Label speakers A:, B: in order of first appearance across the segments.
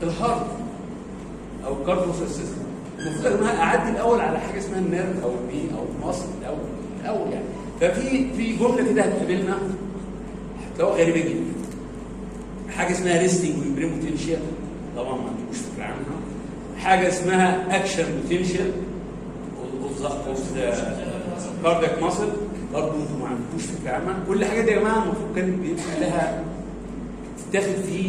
A: الهارد او الكارديوس سيستم المفروض يا جماعه اعدي الاول على حاجه اسمها النيرف او البي او المصل الاول الاول يعني ففي في جمله كده هتقابلنا هتلاقوها غريبه جدا حاجه اسمها ريستنج والبريم بوتنشال طبعا ما عندكوش فكره عنها حاجه اسمها اكشن بوتنشال اوف كاردياك ماسل برضه انتوا ما عندكوش فكره عنها كل الحاجات دي يا جماعه المفروض كان بيبقى لها تاخد في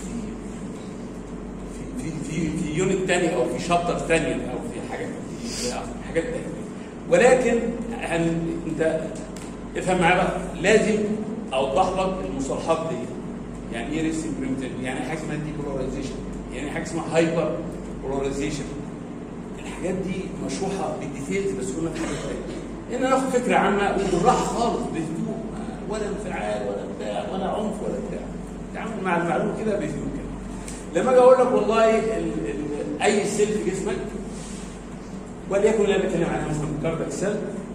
A: في في في يونت تاني او في شابتر تاني او في حاجات في حاجات تانية ولكن هن انت افهم معايا بقى لازم اوضح لك المصطلحات دي يعني ايه ريسك بريمتين يعني حاجه اسمها ديبولاريزيشن يعني حاجه اسمها هايبر بولاريزيشن الحاجات دي مشروحه بالديتيلز بس قلنا في حاجه تانية ان ناخد فكره عامه وبالراحه خالص بهدوء ولا انفعال ولا بتاع ولا عنف ولا بتاع تعامل مع المعلومه كده بهدوء كده لما اجي اقول لك والله ال ال اي سيل في جسمك وليكن اللي انا بتكلم عنها مثلا كاردياك سيل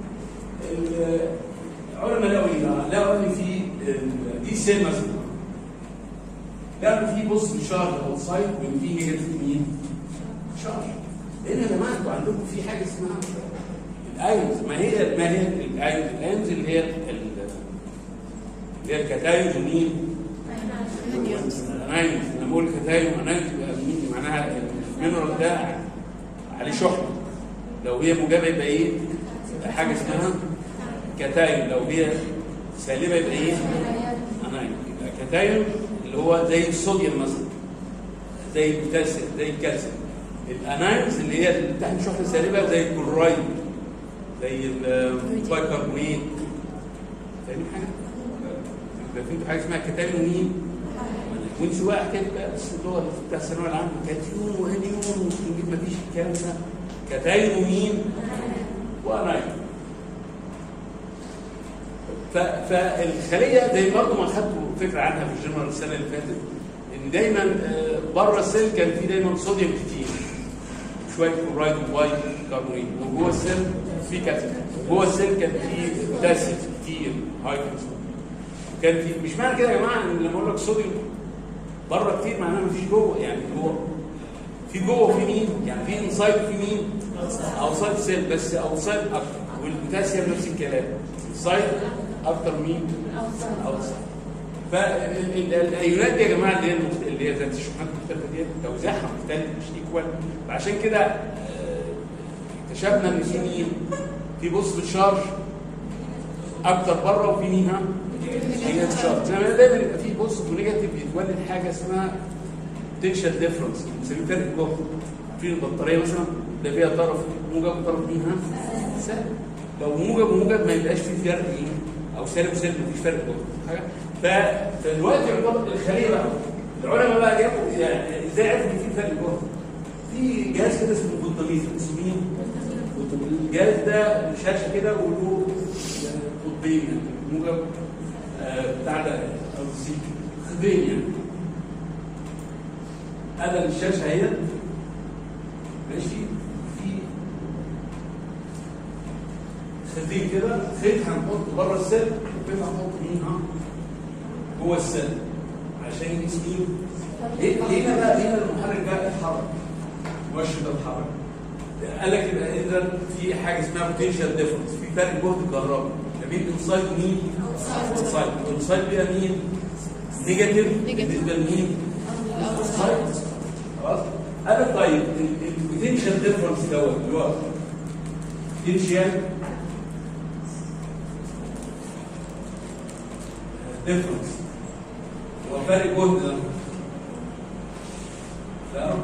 A: العلماء لقوا ايه؟ لقوا ان في دي سيل مثلا لقوا ان في بص شارج اوتسايد وان في نيجاتيف مين؟ شارج لان يا جماعه انتوا عندكم في حاجه اسمها الايونز ما هي ما هي الايونز الايونز اللي هي اللي هي الكتايونز ومين؟ انايونز لما بقول كتايون انايونز مين معناها المينرال ده عليه شحنه لو هي موجبه يبقى ايه؟ حاجه اسمها كتايون لو هي سالبه يبقى ايه؟ انايون يبقى كتايون اللي هو زي الصوديوم مثلا زي البوتاسيوم زي الكالسيوم الانايونز اللي هي اللي بتحمل شحنه سالبه زي الكلورايد زي البايكربونات فاهمين حاجه؟ يبقى فهمتوا حاجه اسمها كتايون مين؟ وانت بقى حكايه بقى بس اللي هو بتاع الثانويه العامه كاتيون وانيون ونجيب ما فيش الكلام ده كتايون ومين؟ وانايون فالخليه زي برضه ما خدتوا فكره عنها في الجنرال السنه اللي فاتت ان دايما بره السيل كان في دايما صوديوم كتير شويه كلورايد ووايت كربونيت وجوه السيل في كاتيون جوه السيل كان في بوتاسيوم كتير هاي كان في مش معنى كده يا جماعه ان لما اقول لك صوديوم بره كتير معناه ما فيش جوه يعني جوه في جوه في مين؟ يعني في انسايد في مين؟ اوسايد سيل بس اوسايد اكتر والبوتاسيوم نفس الكلام انسايد اكتر مين؟ اوسايد فالايونات دي يا جماعه اللي هي اللي هي ذات الشحنات المختلفه دي توزيعها مختلف مش ايكوال فعشان كده اكتشفنا ان في مين؟ في بوست شارج اكتر بره وفي مين ها؟ نيجاتيف شارج زي ما دايما يبقى في بوزيتيف ونيجاتيف بيتولد حاجه اسمها بوتنشال ديفرنس بنسميه فرق جهد في البطاريه مثلا ده فيها طرف موجب وطرف مين ها؟ سالب لو موجب وموجب ما يبقاش في فرق ايه؟ او سالب وسالب مفيش فرق جهد حاجه فدلوقتي يعتبر الخليه بقى العلماء بقى جابوا يعني ازاي عرفوا ان في فرق جهد؟ في جهاز كده اسمه فولتاميتر اسمه مين؟ الجهاز ده شاشه كده وله قطبين موجب بتاع ده خدين يعني هذا الشاشه اهي ماشي في خدين كده خيط هنحط بره السل وخيط هنحط مين ها جوه السل عشان يقيس مين هنا بقى هنا المحرك ده اتحرك مؤشر ده اتحرك قال لك يبقى اذا في حاجه اسمها بوتنشال ديفرنس في فرق جهد كهربي ما بين انسايد مين؟ اوتسايد الاوتسايد بيها مين؟ نيجاتيف بالنسبه لمين؟ اوتسايد خلاص؟ قال طيب البوتنشال ديفرنس دوت اللي هو بوتنشال ديفرنس هو فرق جهد ده لا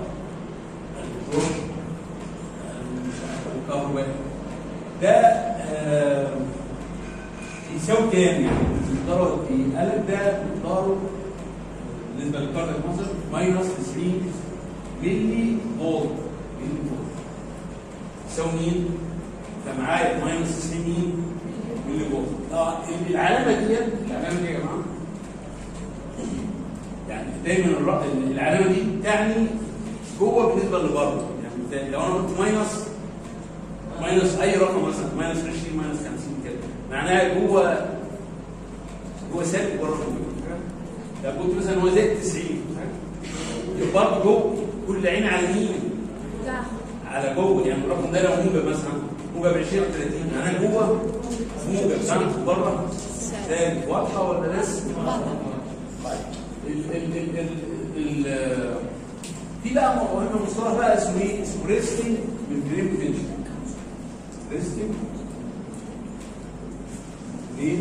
A: الكهرباء ده آه يساوي كام يعني؟ مقداره ايه؟ قال لك ده مقداره بالنسبه للكاردياك مصر ماينس 90 ملي فولت ملي فولت يساوي مين؟ فمعايا ماينس 90 مين؟ ملي فولت اه العلامه دي العلامه دي يا جماعه يعني دايما العلامه دي تعني جوه بالنسبه لبره يعني لو انا قلت ماينس ماينس اي رقم مثلا ماينس 20 ماينس 50 كده معناها جوه جوه سالب بره طب قلت مثلا هو زائد 90 برضه جوه كل عين على مين؟ على جوه يعني الرقم ده لو موجب مثلا موجب 20 او 30 انا جوه موجب صح بره تاني واضحه ولا لسه؟ طيب ال ال ال ال ال في بقى مهم مصطلح بقى اسمه ايه؟ اسمه ريستنج ممبرين بوتنشال ريستنج ليه؟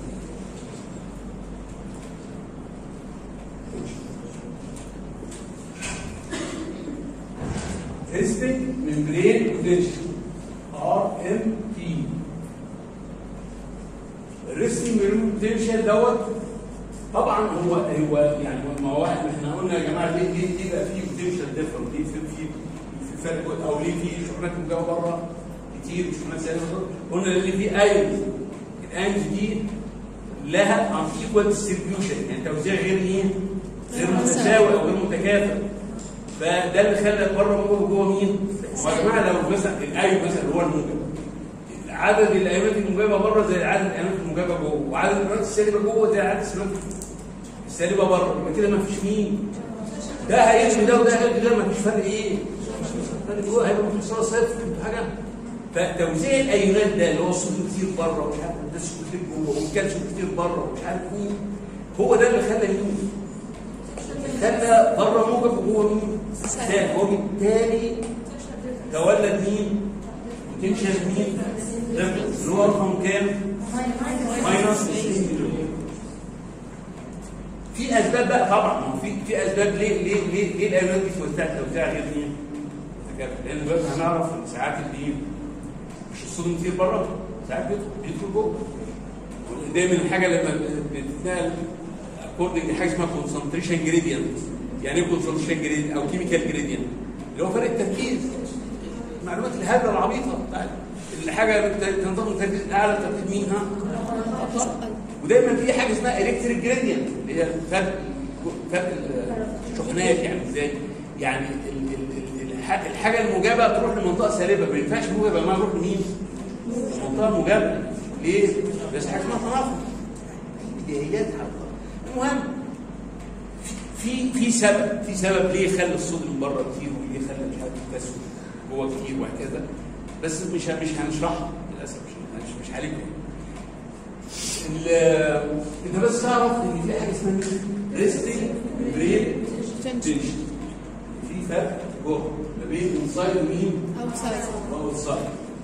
A: ريستنج ممبرين بوتنشال ار ام تي الريستنج ممبرين بوتنشال دوت طبعا هو هو يعني ما هو واحد احنا قلنا يا جماعه ليه ليه ليه بقى في بوتنشال ديفرنت ليه في في في فرق او ليه في شحنات مجاوه بره كتير وشحنات سالبه قلنا لان في ايونز الايونز دي لها ان ايكوال ديستريبيوشن يعني توزيع غير ايه؟ غير متساوي او غير متكافئ فده اللي خلى بره موجب جوه مين؟ هو يا جماعه لو مثلا الايون مثلا هو الموجب عدد الايونات الموجبه بره زي عدد الايونات الموجبه جوه وعدد الايونات السالبه جوه زي عدد السالبه السالبه بره يبقى كده ما فيش مين ده هيجري ده وده هيجري ده ما فيش فرق ايه فرق جوه هيبقى محصله صفر انتوا حاجه فتوزيع الايونات ده اللي هو الصوديوم كتير بره ومش عارف البوتاسيوم كتير جوه والكالسيوم كتير بره ومش عارف مين هو ده اللي خلى مين خلى بره موجب وجوه مين سالب وبالتالي تولد مين بوتنشال مين اللي هو رقم كام ماينس 20 مليون في اسباب بقى طبعا ما هو في في اسباب ليه ليه ليه ليه الايونات دي توزعت توزيع غير مين؟ لان دلوقتي هنعرف ان ساعات اللي مش الصوديوم كتير بره ساعات بيدخل بيدخل جوه دايما الحاجه لما بتتنقل اكوردنج لحاجه اسمها كونسنتريشن جريدينت يعني ايه كونسنتريشن جريدينت او كيميكال جريدينت اللي هو فرق التركيز المعلومات الهبله العبيطه بتاعت الحاجه تنضم تركيز اعلى تركيز مين ها؟ ودايما في حاجه اسمها الكتريك جريدينت اللي هي فرق فرق الشحنات يعني ازاي؟ يعني ال ال ال الحاجه الموجبه تروح لمنطقه سالبه ما ينفعش موجبه ما تروح لمين؟ منطقه موجبه ليه؟ بس حاجه اسمها تناقض بدايات المهم في في سبب في سبب ليه خلى الصوديوم بره كتير وليه خلى مش عارف البوتاسيوم جوه كتير وهكذا بس مش مش هنشرحها للاسف مش مش, مش هعالجها انت بس تعرف ان في حاجه اسمها ريستنج برين تنشن في فرق جوه ما بين انسايد ومين؟
B: اوتسايد
A: اوتسايد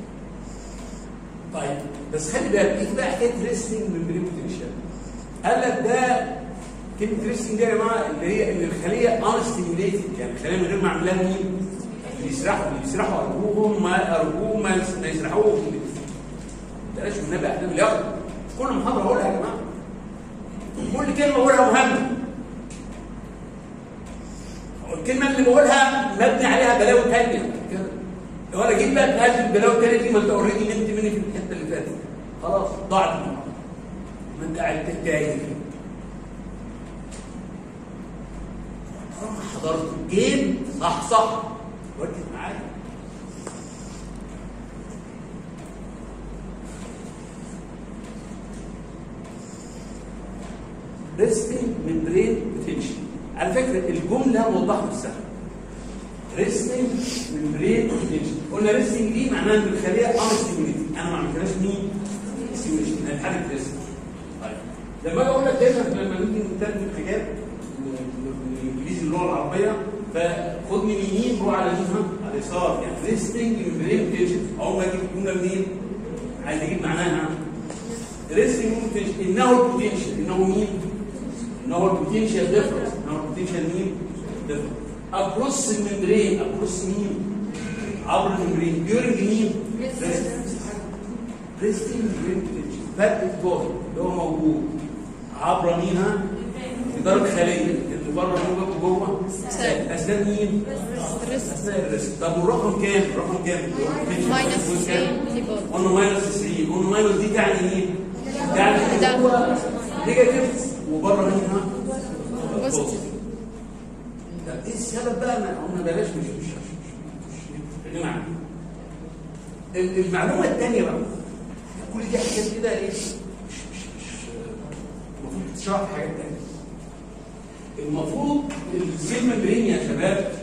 A: طيب بس خلي بالك ايه بقى حكايه ريستنج ممبرين بوتنشال قال لك ده كلمه ريستنج دي يا جماعه اللي هي ان الخليه ان ستيميوليتد يعني الخليه من غير ما اعمل لها مين؟ بيسرحوا بيسرحوا ارجوهم ما ارجوهم ما يسرحوش بلاش والنبي احلام اليوم كل محاضره اقولها يا جماعه كل كلمه بقولها مهمه الكلمه اللي بقولها مبني عليها بلاوي ثانيه كده لو انا جيت بقى تهاجم البلاوي الثانيه دي ما انت اوريدي نمت مني في الحته اللي فاتت خلاص ضاعت المحاضره ما انت قاعد تتعب حضرت جيم صح صح ركز معايا ريستنج ممبرين بوتنشال على فكره الجمله موضحه نفسها ريستنج ممبرين بوتنشال قلنا ريستنج دي معناها ان الخليه انستيميوليتد انا ما عملتهاش مين؟ ستيميوليشن انا حاله ريستنج طيب لما اجي اقول لك دايما لما نيجي نترجم حاجات بالانجليزي اللغه العربيه فخد من اليمين روح على اليمين على اليسار يعني ريستنج ممبرين بوتنشال اول ما اجيب الجمله منين؟ عايز اجيب معناها ريستنج بوتنشال انه البوتنشال انه مين؟ انه البوتنشال ديفرنس انه البوتنشال مين؟ ديفرنس اكروس الممبرين اكروس مين؟ عبر الممبرين ديورنج مين؟ ريستنج ممبرين بوتنشال فرق الجهد اللي هو موجود عبر مين ها؟ جدار الخليه اللي بره موجود وجوه اسنان مين؟ اسنان الريست طب والرقم كام؟ الرقم كام؟
B: ماينس 90 ليبول
A: قلنا ماينس 90 قلنا ماينس دي تعني ايه؟ تعني
B: ده.
A: هو نيجاتيف وبره منها
B: بوزيتيف
A: طب ايه السبب بقى؟ ما قلنا بلاش مش مش مش مش يا جماعه ال- المعلومه الثانيه بقى كل دي حاجات كده ايه؟ مش مش مش المفروض تشرح في حاجات ثانيه المفروض السيل ممبرين يا شباب